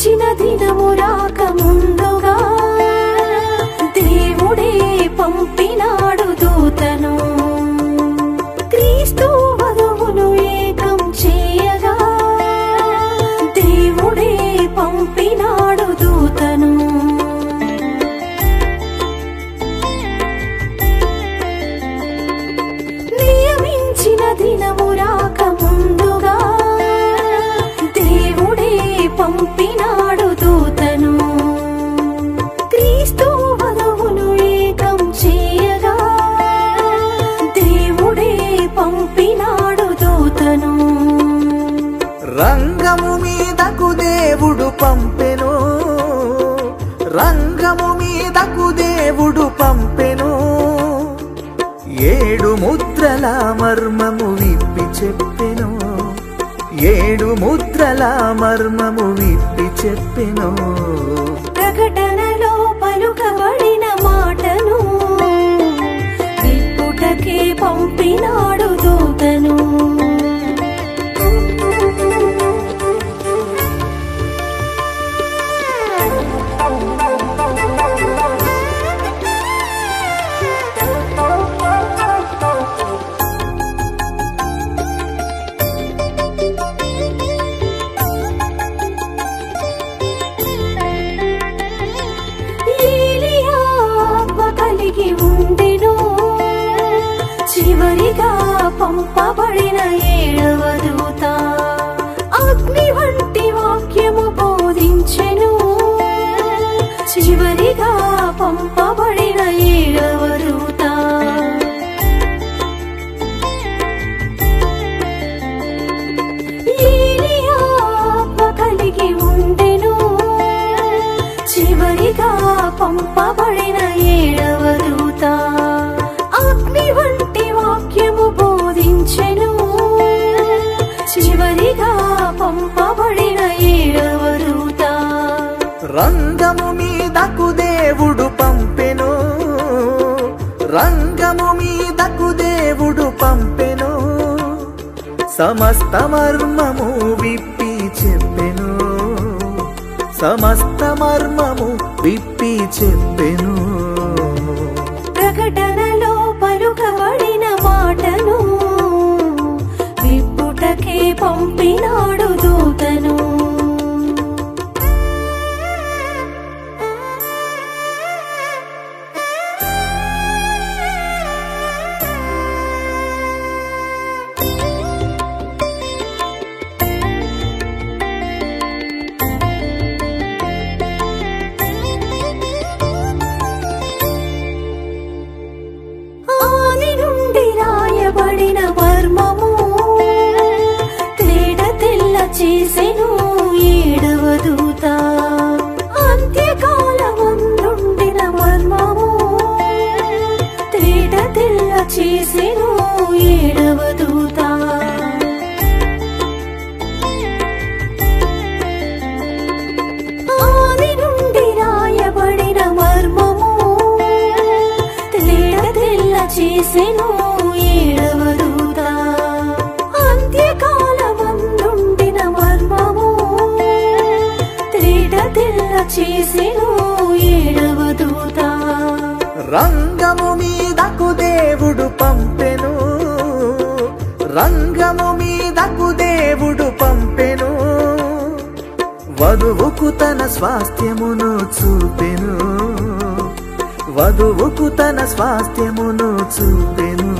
నియమించిన దినము రాక ముందుగా దేవుడే పంపినాడు దూతను క్రీస్తు వధువును ఏకం చేయగా దేవుడే పంపినాడు దూతను నియమించిన దినము రాక ముందుగా దేవుడే పంపినాడు దూతను క్రీస్తు వధువును ఏకం చేయగా దేవుడే పంపినాడు దూతను రంగము మీదకు దేవుడు పంపెను రంగము మీదకు దేవుడు పంపెను ఏడు ముద్రల మర్మము విప్పి చెప్పెను ఏడు ముద్రల మర్మము విప్పి చెప్పెను ప్రకటనలో పలుకబడిన మాటను విప్పుటకే పంపినాడు దూతను ఏలియా ఆత్మ కలిగి ఉండెను చివరిగా పంపబడిన ఏడవ దూత అగ్ని వంటి వాక్యము బోధించెను చివరిగా పంపబడిన ఏడవ దూత ఏలియా ఆత్మ కలిగి ఉండెను చివరిగా పంపబడిన ఏడవ దూత అగ్ని వంటి వాక్యము బోధించెను చివరిగా పంపబడిన ఏడవ దూత రంగము మీదకు దేవుడు పంపెను రంగము మీదకు దేవుడు పంపెను సమస్త మర్మము విప్పి చెప్పెను సమస్త మర్మము విప్పి చెప్పెను ప్రకటనలో పలుకబడిన మాటను విప్పుటకే పంపినాడు దూతను ఆది నుండి రాయబడిన మర్మము తేడ తెల్ల చేసెను ఏడవ దూత అంత్యకాలముందుండిన మర్మము తేడ తెల్ల చేసెను ఏడవ దూత ఆది నుండి రాయబడిన మర్మము తేడ తెల్ల చేసెను ఏడవ దూత అంత్యకాలమందుండిన మర్మము తేడ తెల్ల చేసెను ఏడవ దూత రంగము మీదకు దేవుడు పంపెను రంగము మీదకు దేవుడు పంపెను వధువుకు తన స్వాస్థ్యమును చూపెను వధువుకు తన స్వాస్థ్యమును చూపెను